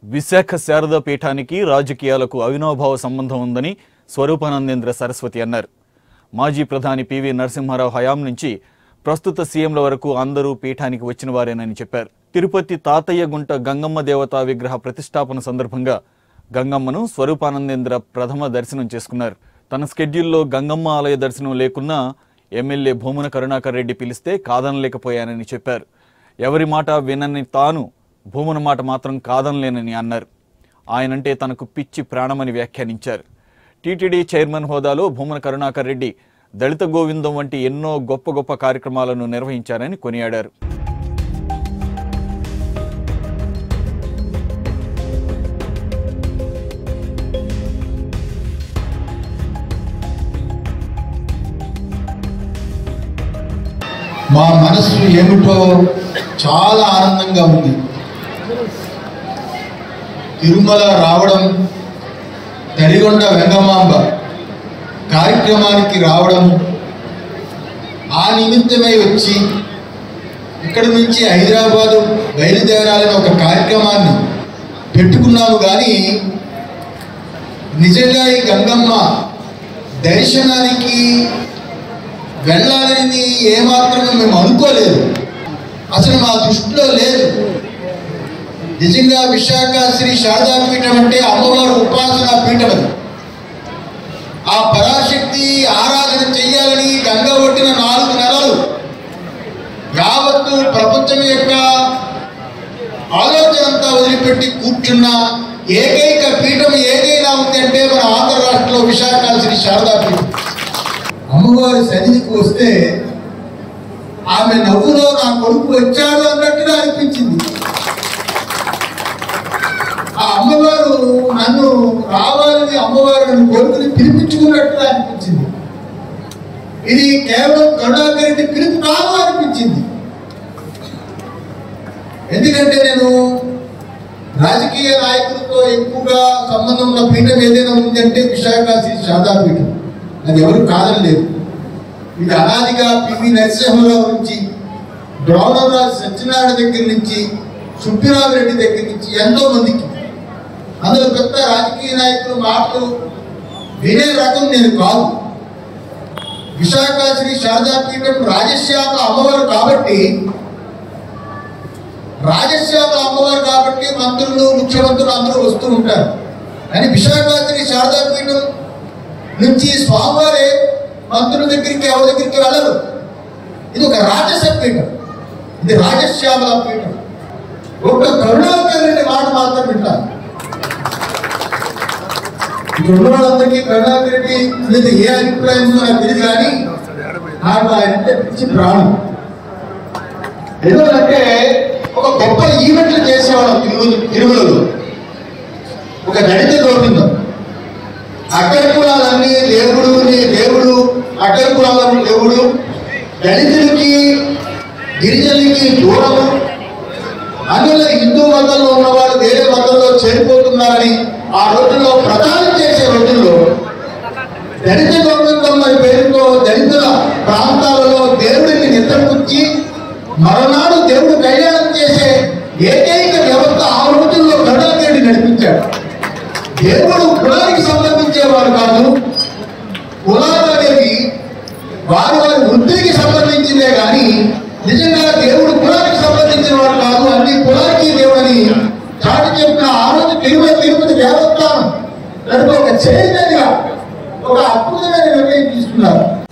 విశాఖ శారదా పీఠానికి రాజకీయాలకు అవినాభావ సంబంధం ఉందని స్వరూపానందేంద్ర సరస్వతి అన్నారు మాజీ ప్రధాని పివి నరసింహారావు హయాం నుంచి ప్రస్తుత సీఎంల వరకు అందరూ పీఠానికి వచ్చిన వారేనని చెప్పారు తిరుపతి తాతయ్య గుంట గంగమ్మ దేవతా విగ్రహ ప్రతిష్టాపన సందర్భంగా గంగమ్మను స్వరూపానందేంద్ర ప్రథమ దర్శనం చేసుకున్నారు తన స్కెడ్యూల్లో గంగమ్మ ఆలయ దర్శనం లేకున్నా ఎమ్మెల్యే భూమన కరుణాకర్ రెడ్డి పిలిస్తే కాదనలేకపోయానని చెప్పారు ఎవరి మాట వినని తాను భూమన మాట మాత్రం కాదనలేనని అన్నారు ఆయనంటే తనకు పిచ్చి ప్రాణమని వ్యాఖ్యానించారు టీటీడీ చైర్మన్ హోదాలో భూమన కరుణాకర్ రెడ్డి దళిత గోవిందం వంటి ఎన్నో గొప్ప గొప్ప కార్యక్రమాలను నిర్వహించారని కొనియాడారు మా మనస్సు ఏమిటో చాలా ఆనందంగా ఉంది తిరుమల రావడం తడిగొండ వెంగమాంబ కార్యక్రమానికి రావడం ఆ నిమిత్తమై వచ్చి ఇక్కడ నుంచి హైదరాబాదు బయలుదేరాలని ఒక కార్యక్రమాన్ని పెట్టుకున్నాము కానీ నిజంగా ఈ గంగమ్మ దర్శనానికి వెళ్ళాలని ఏమాత్రం మేము అనుకోలేదు అసలు మా దృష్టిలో లేదు నిజంగా విశాఖ శ్రీ శారదా పీఠం అంటే అమ్మవారు ఉపాసన పీఠం అది ఆ పరాశక్తి ఆరాధన చెయ్యాలని గంగ ఒడ్డిన నాలుగు నెలలు యావత్తు ప్రపంచం యొక్క ఆలోచన అంతా వదిలిపెట్టి కూర్చున్న ఏకైక పీఠం ఏదైనా ఉంది అంటే మన ఆంధ్ర రాష్ట్రంలో విశాఖ శ్రీ శారదా పీఠం అమ్మవారి సన్నిధికి వస్తే ఆమె నవ్వులో నా కొడుకు వచ్చాడు అన్నట్టుగా అనిపించింది ఆ అమ్మవారు నన్ను రావాలని అమ్మవారు నన్ను కొడుకుని పిలిపించుకున్నట్టుగా అనిపించింది ఇది కేవలం కరుణాకర్ రెడ్డి పిలుపు కాదు అనిపించింది ఎందుకంటే నేను రాజకీయ నాయకులతో ఎక్కువగా సంబంధం ఉన్న పీఠం ఏదైనా ఉందంటే విశాఖ శ్రీ శారదా పీఠం అది ఎవరు కాదని లేదు ఇది అనాదిగా పివి నరసింహరావు నుంచి ద్రోణరాజు సత్యనారాయణ దగ్గర నుంచి సుబ్బిరామిరెడ్డి దగ్గర నుంచి ఎంతో మందికి అందులో పెద్ద రాజకీయ నాయకులు మాటలు వినే రకం నేను కాదు విశాఖ శ్రీ శారదా పీఠం రాజశ్యామ అమ్మవారు కాబట్టి రాజశ్యామ అమ్మవారు కాబట్టి మంత్రులు ముఖ్యమంత్రులు అందరూ వస్తూ ఉంటారు కానీ విశాఖ శ్రీ శారదా పీఠం నుంచి స్వామివారే మంత్రుల దగ్గరికి ఎవరి దగ్గరికి వెళ్ళరు ఇది ఒక రాజస పీఠం ఇది రాజశ్యామల పీఠం ఒక కరుణాకర్ రెడ్డి మాట మాత్రం వింటారు ఇక్కడ ఉన్న వాళ్ళందరికీ కరుణాకర్ రెడ్డి మీద ఏ అభిప్రాయం ఉందో నాకు తెలియదు కానీ నాకు ఆయన అంటే పిచ్చి ప్రాణం ఎందుకంటే ఒక గొప్ప ఈవెంట్లు చేసేవాళ్ళం తిరుమల తిరుమలలో ఒక దళిత గోవిందం అక్కడి కులాలన్నీ దేవుడు నీ దేవుడు అక్కడి కులాలను దేవుడు దళితులకి గిరిజనులకి దూరము అందులో హిందూ మతంలో ఉన్నవాళ్ళు వేరే మతంలో చేరిపోతున్నారని ఆ రోజుల్లో ప్రచారం చేసే రోజుల్లో దళిత గవర్నమెంట్ అనే పేరుతో దళితుల ప్రాంతాలలో దేవుడిని నిద్రపుచ్చి మరునాడు దేవుడు కళ్యాణం చేసే ఏకైక వ్యవస్థ ఆ రోజుల్లో కరుణాకేడి నడిపించాడు దేవుడు కులానికి సంబంధించేవారు కాదు కులాలు అనేవి వారి వారి వృత్తికి సంబంధించిందే కానీ నిజంగా దేవుడు కులానికి సంబంధించిన వాడు కాదు అన్ని కులానికి దేవుడని చాటి చెప్పిన ఆ రోజు తిరుమల తిరుపతి దేవస్థానం దానికి ఒక చైతన్యగా ఒక అద్భుతమైన నిర్ణయం తీసుకున్నారు